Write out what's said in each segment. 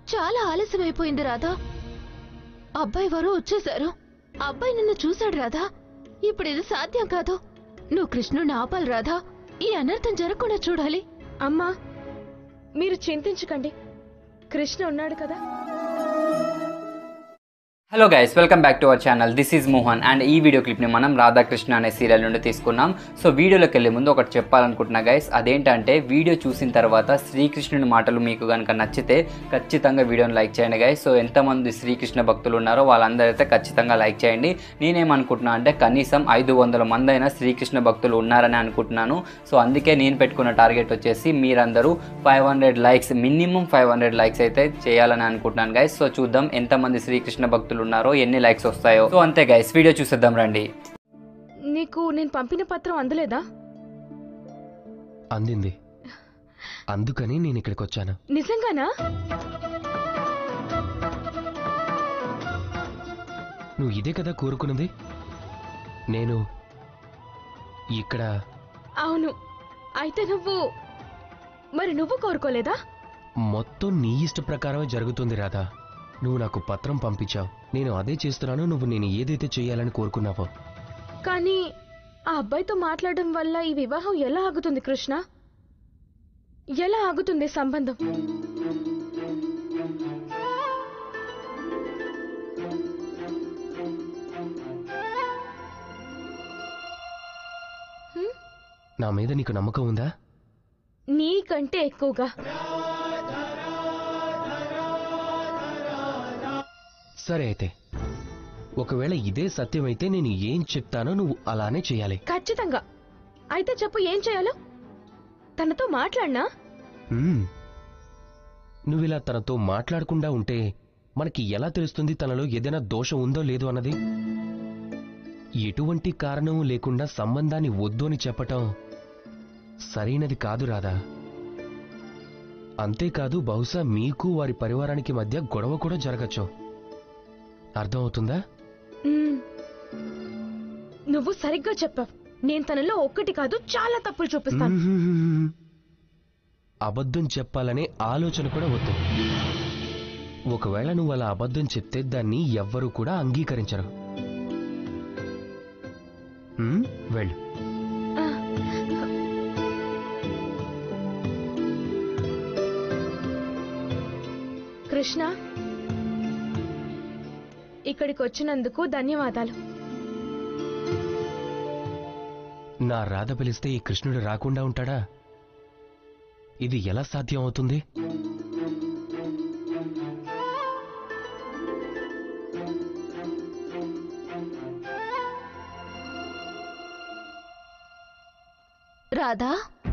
చాలా ఆలస్యం అయిపోయింది రాధా అబ్బాయి వారు వచ్చేశారు అబ్బాయి నిన్ను చూశాడు రాధా ఇప్పుడు ఇది సాధ్యం కాదు నువ్వు కృష్ణుని ఆపాలి రాధా ఈ అనర్థం జరగకుండా చూడాలి అమ్మా మీరు చింతించకండి కృష్ణ ఉన్నాడు కదా hello guys welcome back to our channel this is Mohan and ఈ వీడియో క్లిప్ని మనం రాధాకృష్ణ అనే సీరియల్ నుండి తీసుకున్నాం సో వీడియోలోకి వెళ్ళే ముందు ఒకటి చెప్పాలనుకుంటున్నా గైస్ అదేంటంటే వీడియో చూసిన తర్వాత శ్రీకృష్ణుని మాటలు మీకు కనుక నచ్చితే ఖచ్చితంగా వీడియోని లైక్ చేయండి గైస్ సో ఎంతమంది శ్రీకృష్ణ భక్తులు ఉన్నారో వాళ్ళందరైతే ఖచ్చితంగా లైక్ చేయండి నేనేమనుకుంటున్నా అంటే కనీసం ఐదు వందల మంది అయినా శ్రీకృష్ణ భక్తులు ఉన్నారని అనుకుంటున్నాను సో అందుకే నేను పెట్టుకున్న టార్గెట్ వచ్చేసి మీరందరూ five hundred likes minimum five hundred likes అయితే చేయాలని అనుకుంటున్నాను గైస్ సో చూద్దాం ఎంతమంది శ్రీకృష్ణ భక్తులు ఉన్నారో ఎన్ని లైక్స్ వస్తాయో సో అంతే గైస్ వీడియో చూసేద్దాం రండి నీకు నేను పంపిన పత్రం అందలేదా అందింది అందుకని నేను ఇక్కడికి వచ్చాను నిజంగానా నువ్వు ఇదే కదా కోరుకున్నది నేను ఇక్కడ అవును అయితే నువ్వు మరి నువ్వు కోరుకోలేదా మొత్తం నీ ఇష్ట ప్రకారమే జరుగుతుంది రాధా నువ్వు నాకు పత్రం పంపించావు నేను అదే చేస్తున్నాను నువ్వు నేను ఏదైతే చేయాలని కోరుకున్నావో కానీ ఆ అబ్బాయితో మాట్లాడడం వల్ల ఈ వివాహం ఎలా ఆగుతుంది కృష్ణ ఎలా ఆగుతుంది సంబంధం నా మీద నీకు నమ్మకం ఉందా నీకంటే ఎక్కువగా సరే అయితే ఒకవేళ ఇదే సత్యమైతే నేను ఏం చెప్తానో నువ్వు అలానే చేయాలి ఖచ్చితంగా అయితే చెప్పు ఏం చేయాలో తనతో మాట్లాడినా మ్మ్. నువ్విలా తనతో మాట్లాడకుండా ఉంటే మనకి ఎలా తెలుస్తుంది తనలో ఏదైనా దోషం ఉందో లేదో అన్నది ఎటువంటి కారణం లేకుండా సంబంధాన్ని వద్దు అని చెప్పటం సరైనది కాదు రాదా అంతేకాదు బహుశా మీకు వారి పరివారానికి మధ్య గొడవ కూడా జరగచ్చు అర్థమవుతుందా మ్మ్. నువ్వు సరిగ్గా చెప్పావు నేను తనలో ఒక్కటి కాదు చాలా తప్పులు చూపిస్తాను మ్మ్. అబద్ధం చెప్పాలనే ఆలోచన కూడా వద్దు ఒకవేళ నువ్వు అలా అబద్ధం చెప్తే దాన్ని ఎవ్వరూ కూడా అంగీకరించరు మ్మ్? వెళ్ళు ఆ, కృష్ణ ఇక్కడికి వచ్చినందుకు ధన్యవాదాలు నా రాధ పిలిస్తే ఈ కృష్ణుడు రాకుండా ఉంటాడా ఇది ఎలా సాధ్యం అవుతుంది రాధా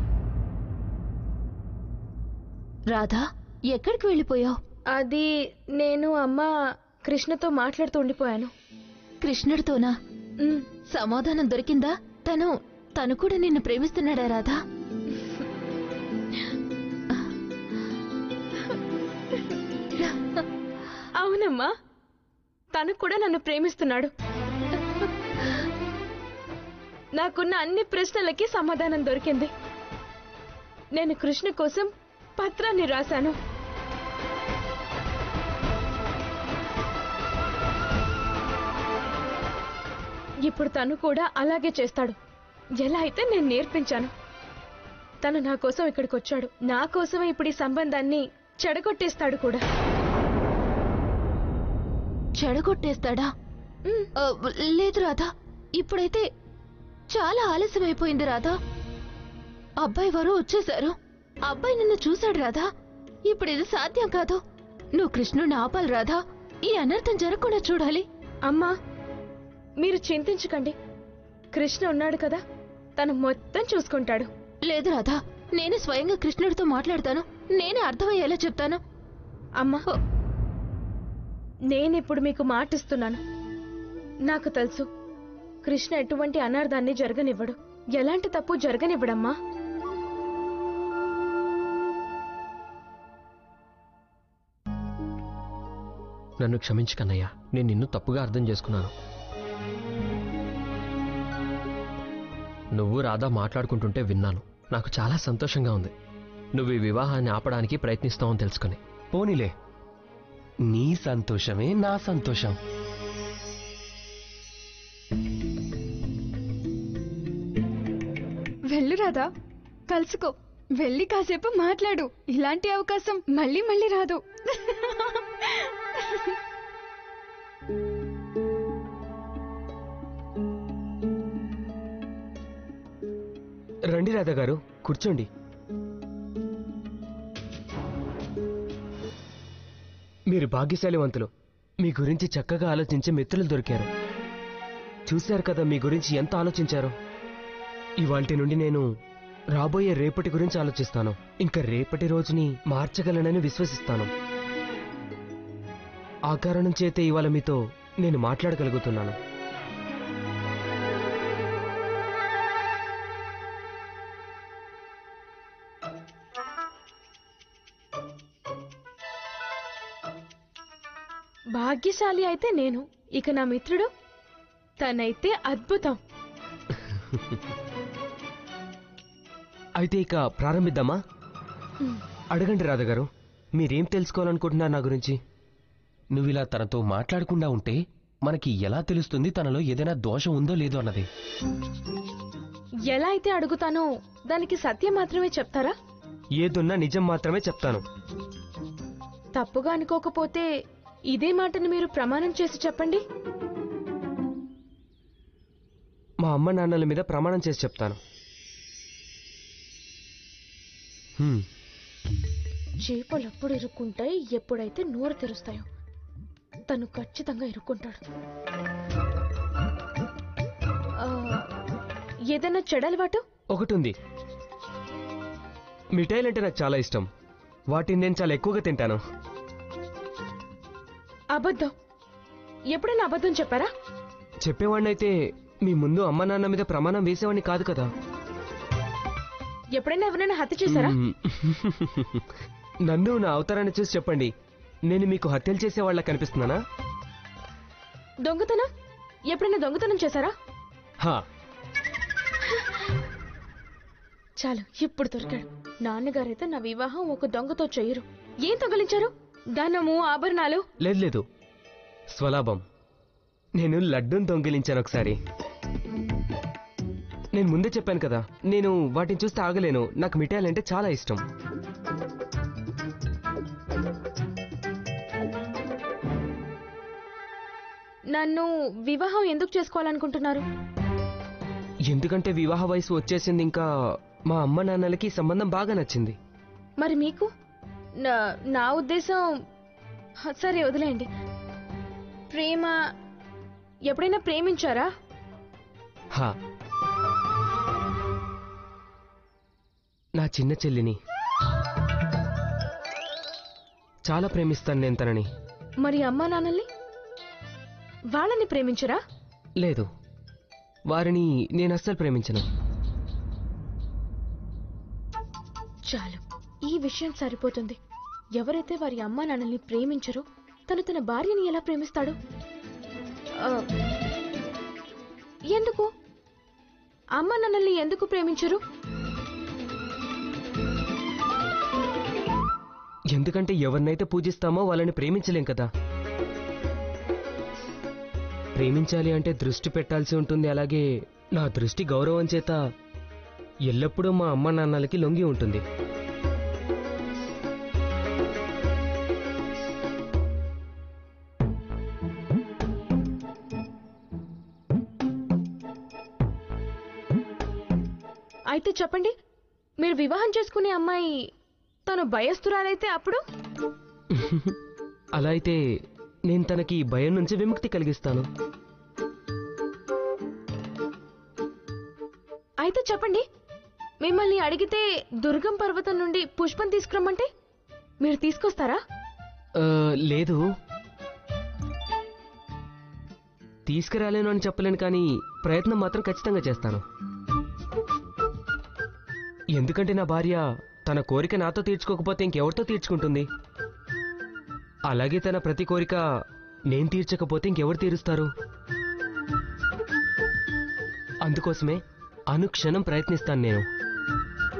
రాధా ఎక్కడికి వెళ్ళిపోయావు అది నేను అమ్మ కృష్ణతో మాట్లాడుతూ ఉండిపోయాను కృష్ణుడితోనా మ్, సమాధానం దొరికిందా తను తను కూడా నిన్ను ప్రేమిస్తున్నాడా రాధా అవునమ్మా తను కూడా నన్ను ప్రేమిస్తున్నాడు నాకున్న అన్ని ప్రశ్నలకి సమాధానం దొరికింది నేను కృష్ణ కోసం పత్రాన్ని రాశాను ఇప్పుడు తను కూడా అలాగే చేస్తాడు ఎలా అయితే నేను నేర్పించాను తను నా కోసం ఇక్కడికి వచ్చాడు నా కోసమే ఇప్పుడు ఈ సంబంధాన్ని చెడగొట్టేస్తాడు కూడా చెడగొట్టేస్తాడా మ్, ఆ, లేదు రాధా ఇప్పుడైతే చాలా ఆలస్యం అయిపోయింది రాధా అబ్బాయి వారు వచ్చేశారు అబ్బాయి నిన్ను చూశాడు రాధా ఇప్పుడు ఇది సాధ్యం కాదు నువ్వు కృష్ణుని ఆపాలి రాధా ఈ అనర్థం జరగకుండా చూడాలి అమ్మా మీరు చింతించకండి కృష్ణ ఉన్నాడు కదా తను మొత్తం చూసుకుంటాడు లేదు రాధా నేనే స్వయంగా కృష్ణుడితో మాట్లాడతాను నేనే అర్థమయ్యేలా చెప్తాను అమ్మా నేనిప్పుడు మీకు మాటిస్తున్నాను నాకు తెలుసు కృష్ణ ఎటువంటి అనార్థాన్ని జరగనివ్వడు ఎలాంటి తప్పు జరగనివ్వడమ్మా నన్ను క్షమించు కన్నయ్య నేను నిన్ను తప్పుగా అర్థం చేసుకున్నాను నువ్వు రాధా మాట్లాడుకుంటుంటే విన్నాను నాకు చాలా సంతోషంగా ఉంది నువ్వు ఈ వివాహాన్ని ఆపడానికి ప్రయత్నిస్తావని తెలుసుకుని పోనీలే నీ సంతోషమే నా సంతోషం వెళ్ళు రాదా కలుసుకో వెళ్ళి కాసేపు మాట్లాడు ఇలాంటి అవకాశం మళ్ళీ మళ్ళీ రాదు రండి రాధా గారు కూర్చోండి మీరు భాగ్యశాలివంతులు మీ గురించి చక్కగా ఆలోచించే మిత్రులు దొరికారు చూశారు కదా మీ గురించి ఎంత ఆలోచించారో ఇవాల్టి నుండి నేను రాబోయే రేపటి గురించి ఆలోచిస్తాను ఇంకా రేపటి రోజుని మార్చగలనని విశ్వసిస్తాను ఆ కారణం చేతే ఇవాళ మీతో నేను మాట్లాడగలుగుతున్నాను భాగ్యశాలి అయితే నేను ఇక నా మిత్రుడు తనైతే అద్భుతం అయితే ఇక ప్రారంభిద్దామా హ్మ్. అడగండి రాధగారు మీరేం తెలుసుకోవాలనుకుంటున్నారు నా గురించి నువ్వు ఇలా తనతో మాట్లాడకుండా ఉంటే మనకి ఎలా తెలుస్తుంది తనలో ఏదైనా దోషం ఉందో లేదో అన్నది ఎలా అయితే అడుగుతానో దానికి సత్యం మాత్రమే చెప్తారా ఏదున్నా నిజం మాత్రమే చెప్తాను తప్పుగా అనుకోకపోతే ఇదే మాటను మీరు ప్రమాణం చేసి చెప్పండి మా అమ్మ నాన్నల మీద ప్రమాణం చేసి చెప్తాను హ్మ్, చేపలు ఎప్పుడు ఇరుక్కుంటాయి ఎప్పుడైతే నోరు తెరుస్తాయో తను ఖచ్చితంగా ఇరుక్కుంటాడు ఆ, ఏదైనా చెడలవాటు ఒకటి ఉంది మిఠాయిలంటే నాకు చాలా ఇష్టం వాటిని నేను చాలా ఎక్కువగా తింటాను అబద్ధం ఎప్పుడైనా అబద్ధం చెప్పారా చెప్పేవాడినైతే మీ ముందు అమ్మ నాన్న మీద ప్రమాణం వేసేవాడిని కాదు కదా ఎప్పుడైనా ఎవరైనా హత్య చేశారా మ్మ్. నన్ను నా అవతారాన్ని చూసి చెప్పండి నేను మీకు హత్యలు చేసే వాళ్ళ కనిపిస్తున్నానా దొంగతనం ఎప్పుడైనా దొంగతనం చేశారా హా చాలు ఇప్పుడు దొరికాడు నాన్నగారైతే నా వివాహం ఒక దొంగతో చెయ్యరు ఏం తగిలించారు ధనము ఆభరణాలు లేదు లేదు స్వలాభం నేను లడ్డూని దొంగిలించాను ఒకసారి నేను ముందే చెప్పాను కదా నేను వాటిని చూస్తే ఆగలేను నాకు మిఠాయిలంటే చాలా ఇష్టం నన్ను వివాహం ఎందుకు చేసుకోవాలనుకుంటున్నారు ఎందుకంటే వివాహ వయసు వచ్చేసింది ఇంకా మా అమ్మ నాన్నలకి ఈ సంబంధం బాగా నచ్చింది మరి మీకు నా- నా ఉద్దేశం హ, సరే వదిలేయండి ప్రేమ ఎప్పుడైనా ప్రేమించారా హా నా చిన్న చెల్లిని చాలా ప్రేమిస్తాను నేను తనని మరి అమ్మా నాన్నల్ని వాళ్ళని ప్రేమించరా లేదు వారిని నేను అస్సలు ప్రేమించను చాలు ఈ విషయం సరిపోతుంది ఎవరైతే వారి అమ్మా నాన్నల్ని ప్రేమించరో తను తన భార్యని ఎలా ప్రేమిస్తాడు ఆ, ఎందుకు అమ్మ నాన్నల్ని ఎందుకు ప్రేమించరు ఎందుకంటే ఎవరినైతే పూజిస్తామో వాళ్ళని ప్రేమించలేం కదా ప్రేమించాలి అంటే దృష్టి పెట్టాల్సి ఉంటుంది అలాగే నా దృష్టి గౌరవం చేత ఎల్లప్పుడూ మా అమ్మ నాన్నలకి లొంగి ఉంటుంది అయితే చెప్పండి మీరు వివాహం చేసుకునే అమ్మాయి తను భయస్తురాలైతే అప్పుడు అలా అయితే నేను తనకి భయం నుంచి విముక్తి కలిగిస్తాను అయితే చెప్పండి మిమ్మల్ని అడిగితే దుర్గం పర్వతం నుండి పుష్పం తీసుకురమ్మంటే మీరు తీసుకొస్తారా ఆ, లేదు తీసుకురాలేను అని చెప్పలేను కానీ ప్రయత్నం మాత్రం ఖచ్చితంగా చేస్తాను ఎందుకంటే నా భార్య తన కోరిక నాతో తీర్చుకోకపోతే ఇంకెవరితో తీర్చుకుంటుంది అలాగే తన ప్రతి కోరిక నేను తీర్చకపోతే ఇంకెవరు తీరుస్తారు అందుకోసమే అనుక్షణం ప్రయత్నిస్తాను నేను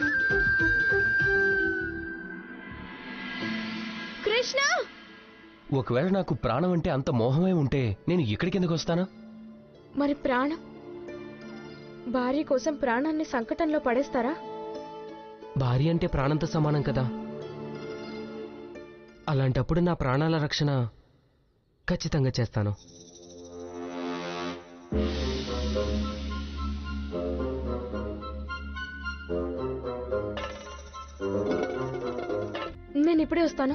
కృష్ణ ఒకవేళ నాకు ప్రాణం అంటే అంత మోహమే ఉంటే నేను ఇక్కడికి ఎందుకు వస్తాను మరి ప్రాణం భార్య కోసం ప్రాణాన్ని సంకటంలో పడేస్తారా భార్య అంటే ప్రాణంతో సమానం కదా అలాంటప్పుడు నా ప్రాణాల రక్షణ ఖచ్చితంగా చేస్తాను నేను ఇప్పుడే వస్తాను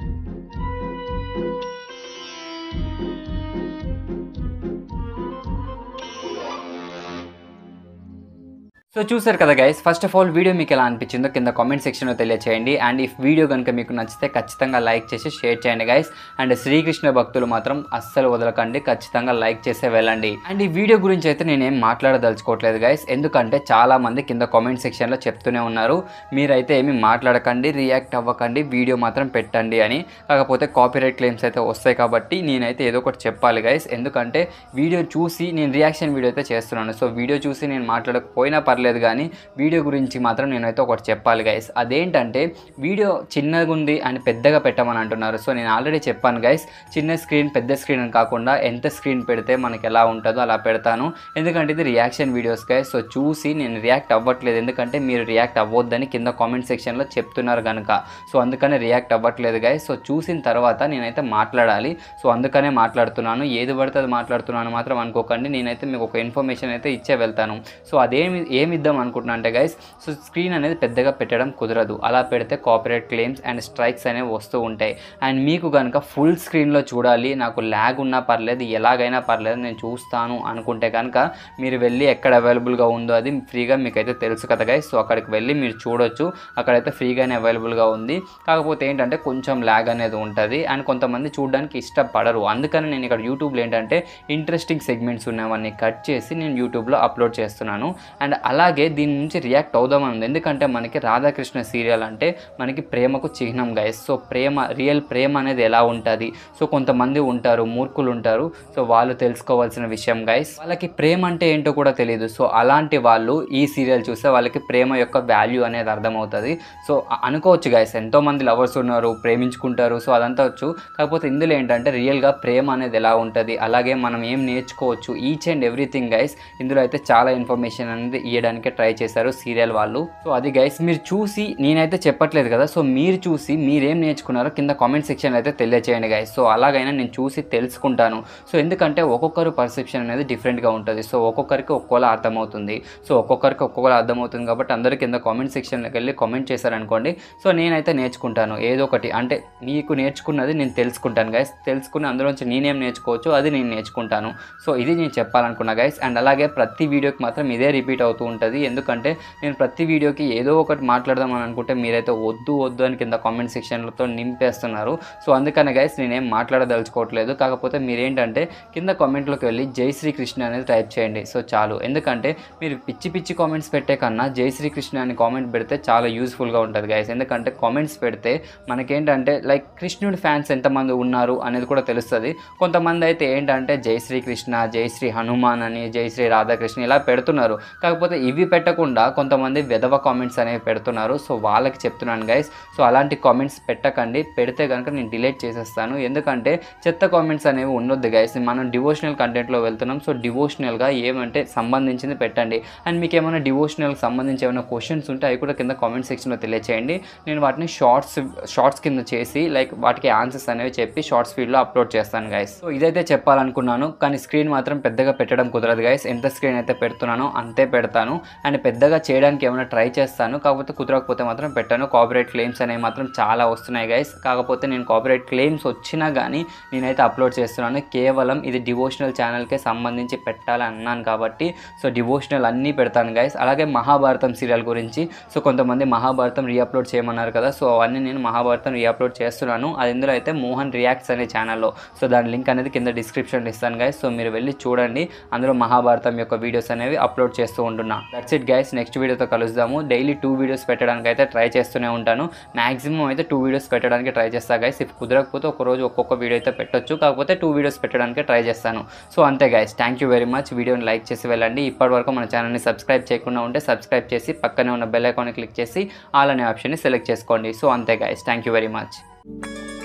సో చూసారు కదా guys first of all video మీకు ఎలా అనిపించిందో కింద కామెంట్ సెక్షన్లో తెలియచేయండి అండ్ ఇఫ్ వీడియో కనుక మీకు నచ్చితే ఖచ్చితంగా లైక్ చేసి షేర్ చేయండి గైస్ అండ్ శ్రీకృష్ణ భక్తులు మాత్రం అస్సలు వదలకండి ఖచ్చితంగా లైక్ చేసే వెళ్ళండి అండ్ ఈ వీడియో గురించి అయితే నేనేం మాట్లాడదలుచుకోవట్లేదు గైస్ ఎందుకంటే చాలా మంది కింద కామెంట్ సెక్షన్లో చెప్తూనే ఉన్నారు మీరైతే ఏమి మాట్లాడకండి రియాక్ట్ అవ్వకండి వీడియో మాత్రం పెట్టండి అని కాకపోతే కాపీరైట్ క్లెయిమ్స్ అయితే వస్తాయి కాబట్టి నేనైతే ఏదో ఒకటి చెప్పాలి గైస్ ఎందుకంటే వీడియో చూసి నేను రియాక్షన్ వీడియో అయితే చేస్తున్నాను సో వీడియో చూసి నేను మాట్లాడకపోయినా పర్లేదు కానీ వీడియో గురించి మాత్రం నేనైతే ఒకటి చెప్పాలి గైస్ అదేంటంటే వీడియో చిన్నగా ఉంది అని పెద్దగా పెట్టమని అంటున్నారు సో నేను ఆల్రెడీ చెప్పాను గైస్ చిన్న స్క్రీన్ పెద్ద స్క్రీన్ అని కాకుండా ఎంత స్క్రీన్ పెడితే మనకి ఎలా ఉంటుందో అలా పెడతాను ఎందుకంటే ఇది రియాక్షన్ వీడియోస్ గైస్ సో చూసి నేను రియాక్ట్ అవ్వట్లేదు ఎందుకంటే మీరు రియాక్ట్ అవ్వద్దని కింద కామెంట్ సెక్షన్లో చెప్తున్నారు కనుక సో అందుకనే రియాక్ట్ అవ్వట్లేదు గైస్ సో చూసిన తర్వాత నేనైతే మాట్లాడాలి సో అందుకనే మాట్లాడుతున్నాను ఏది పడితే అది మాట్లాడుతున్నాను మాత్రం అనుకోకండి నేనైతే మీకు ఒక ఇన్ఫర్మేషన్ అయితే ఇచ్చే వెళ్తాను సో అదేమి ఏమి ఇద్దాం అనుకుంటున్నా అంటే గైస్ సో స్క్రీన్ అనేది పెద్దగా పెట్టడం కుదరదు అలా పెడితే కాపీరైట్ క్లెయిమ్స్ అండ్ స్ట్రైక్స్ అనేవి వస్తూ ఉంటాయి అండ్ మీకు కనుక ఫుల్ స్క్రీన్లో చూడాలి నాకు ల్యాగ్ ఉన్నా పర్లేదు ఎలాగైనా పర్లేదు నేను చూస్తాను అనుకుంటే కనుక మీరు వెళ్ళి ఎక్కడ అవైలబుల్గా ఉందో అది ఫ్రీగా మీకైతే తెలుసు కదా గైస్ సో అక్కడికి వెళ్ళి మీరు చూడొచ్చు అక్కడైతే ఫ్రీగానే అవైలబుల్గా ఉంది కాకపోతే ఏంటంటే కొంచెం ల్యాగ్ అనేది ఉంటుంది అండ్ కొంతమంది చూడడానికి ఇష్టపడరు అందుకని నేను ఇక్కడ యూట్యూబ్లో ఏంటంటే ఇంట్రెస్టింగ్ సెగ్మెంట్స్ ఉన్నవన్నీ కట్ చేసి నేను యూట్యూబ్లో అప్లోడ్ చేస్తున్నాను అండ్ అలాగే దీని నుంచి రియాక్ట్ అవుదామని ఉంది ఎందుకంటే మనకి రాధాకృష్ణ సీరియల్ అంటే మనకి ప్రేమకు చిహ్నం గైస్ సో ప్రేమ రియల్ ప్రేమ అనేది ఎలా ఉంటుంది సో కొంతమంది ఉంటారు మూర్ఖులు ఉంటారు సో వాళ్ళు తెలుసుకోవాల్సిన విషయం గైస్ వాళ్ళకి ప్రేమ అంటే ఏంటో కూడా తెలియదు సో అలాంటి వాళ్ళు ఈ సీరియల్ చూస్తే వాళ్ళకి ప్రేమ యొక్క వాల్యూ అనేది అర్థమవుతుంది సో అ- అనుకోవచ్చు గైస్ ఎంతో మంది లవర్స్ ఉన్నారు ప్రేమించుకుంటారు సో అదంతా వచ్చు కాకపోతే ఇందులో ఏంటంటే రియల్గా ప్రేమ అనేది ఎలా ఉంటుంది అలాగే మనం ఏం నేర్చుకోవచ్చు ఈచ్ అండ్ ఎవ్రీథింగ్ గైస్ ఇందులో అయితే చాలా ఇన్ఫర్మేషన్ అనేది ఇవ్వడానికి ట్రై చేశారు సీరియల్ వాళ్ళు సో అది గైస్ మీరు చూసి నేనైతే చెప్పట్లేదు కదా సో మీరు చూసి మీరేం నేర్చుకున్నారో కింద కామెంట్ సెక్షన్ అయితే తెలియచేయండి గైస్ సో అలాగైనా నేను చూసి తెలుసుకుంటాను సో ఎందుకంటే ఒక్కొక్కరు పర్సెప్షన్ అనేది డిఫరెంట్గా ఉంటుంది సో ఒక్కొక్కరికి ఒక్కోలా అర్థమవుతుంది సో ఒక్కొక్కరికి ఒక్కొక్కలా అర్థమవుతుంది కాబట్టి అందరూ కింద కామెంట్ సెక్షన్లోకి వెళ్ళి కామెంట్ చేశారనుకోండి సో నేనైతే నేర్చుకుంటాను ఏదో ఒకటి అంటే మీకు నేర్చుకున్నది నేను తెలుసుకుంటాను గైస్ తెలుసుకుని అందులోంచి నేనేం నేర్చుకోవచ్చు అది నేను నేర్చుకుంటాను సో ఇది నేను చెప్పాలనుకున్నా గైస్ అండ్ అలాగే ప్రతి వీడియోకి మాత్రం ఇదే రిపీట్ అవుతూ ఉంటుంది ఎందుకంటే నేను ప్రతి వీడియోకి ఏదో ఒకటి మాట్లాడదాం అని అనుకుంటే మీరైతే వద్దు వద్దు అని కింద కామెంట్ సెక్షన్లతో నింపేస్తున్నారు సో అందుకనే గైస్ నేనేం మాట్లాడదలుచుకోవట్లేదు కాకపోతే మీరేంటంటే కింద కామెంట్లోకి వెళ్ళి జై శ్రీకృష్ణ అనేది టైప్ చేయండి సో చాలు ఎందుకంటే మీరు పిచ్చి పిచ్చి కామెంట్స్ పెట్టే కన్నా జై శ్రీకృష్ణ అని కామెంట్ పెడితే చాలా యూస్ఫుల్గా ఉంటుంది గైస్ ఎందుకంటే కామెంట్స్ పెడితే మనకేంటంటే లైక్ కృష్ణుడి ఫ్యాన్స్ ఎంతమంది ఉన్నారు అనేది కూడా తెలుస్తుంది కొంతమంది అయితే ఏంటంటే జై శ్రీకృష్ణ జై శ్రీ హనుమాన్ అని జై శ్రీ రాధాకృష్ణ ఇలా పెడుతున్నారు కాకపోతే ఇవి పెట్టకుండా కొంతమంది విధవ కామెంట్స్ అనేవి పెడుతున్నారు సో వాళ్ళకి చెప్తున్నాను గైస్ సో అలాంటి కామెంట్స్ పెట్టకండి పెడితే కనుక నేను డిలీట్ చేసేస్తాను ఎందుకంటే చెత్త కామెంట్స్ అనేవి ఉండొద్దు గైస్ మనం డివోషనల్ కంటెంట్లో వెళ్తున్నాం సో డివోషనల్గా ఏమంటే సంబంధించింది పెట్టండి అండ్ మీకు ఏమైనా డివోషనల్కి సంబంధించి ఏమైనా క్వశ్చన్స్ ఉంటే అవి కూడా కింద కామెంట్ సెక్షన్లో తెలియచేయండి నేను వాటిని షార్ట్స్ షార్ట్స్ కింద చేసి లైక్ వాటికి ఆన్సర్స్ అనేవి చెప్పి షార్ట్స్ ఫీల్డ్లో అప్లోడ్ చేస్తాను గైస్ సో ఇదైతే చెప్పాలనుకున్నాను కానీ స్క్రీన్ మాత్రం పెద్దగా పెట్టడం కుదరదు గైస్ ఎంత స్క్రీన్ అయితే పెడుతున్నానో అంతే పెడతాను అండ్ పెద్దగా చేయడానికి ఏమైనా ట్రై చేస్తాను కాకపోతే కుదరకపోతే మాత్రం పెట్టాను కాపీరైట్ క్లెయిమ్స్ అనేవి మాత్రం చాలా వస్తున్నాయి గైస్ కాకపోతే నేను కాపీరైట్ క్లెయిమ్స్ వచ్చినా కానీ నేనైతే అప్లోడ్ చేస్తున్నాను కేవలం ఇది డివోషనల్ ఛానల్కే సంబంధించి పెట్టాలని అన్నాను కాబట్టి సో డివోషనల్ అన్నీ పెడతాను గైస్ అలాగే మహాభారతం సీరియల్ గురించి సో కొంతమంది మహాభారతం రీఅప్లోడ్ చేయమన్నారు కదా సో అవన్నీ నేను మహాభారతం రీఅప్లోడ్ చేస్తున్నాను అది ఇందులో అయితే మోహన్ రియాక్ట్స్ అనే ఛానల్లో సో దాని లింక్ అనేది కింద డిస్క్రిప్షన్లో ఇస్తాను గైస్ సో మీరు వెళ్ళి చూడండి అందులో మహాభారతం యొక్క వీడియోస్ అనేవి అప్లోడ్ చేస్తూ ఉంటున్నా దట్స్ ఇట్ గైస్ నెక్స్ట్ వీడియోతో కలుద్దాము డైలీ టూ వీడియోస్ పెట్టడానికి అయితే ట్రై చేస్తూనే ఉంటాను మాక్సిమం అయితే టూ వీడియోస్ పెట్టడానికి ట్రై చేస్తా గైస్ ఇఫ్ కుదరకపోతే ఒక రోజు ఒక్కొక్క వీడియో అయితే పెట్టొచ్చు కాకపోతే టూ వీడియోస్ పెట్టడానికి ట్రై చేస్తాను సో అంతే guys thank you very much వీడియోని లైక్ చేసి వెళ్ళండి ఇప్పటివరకు మన ఛానల్ని సబ్స్క్రైబ్ చేయకుండా ఉంటే సబ్స్క్రైబ్ చేసి పక్కనే ఉన్న బెల్ ఐకాన్ని క్లిక్ చేసి ఆల్ అనే ఆప్షన్ని సెలెక్ట్ చేసుకోండి సో అంతే guys thank you very much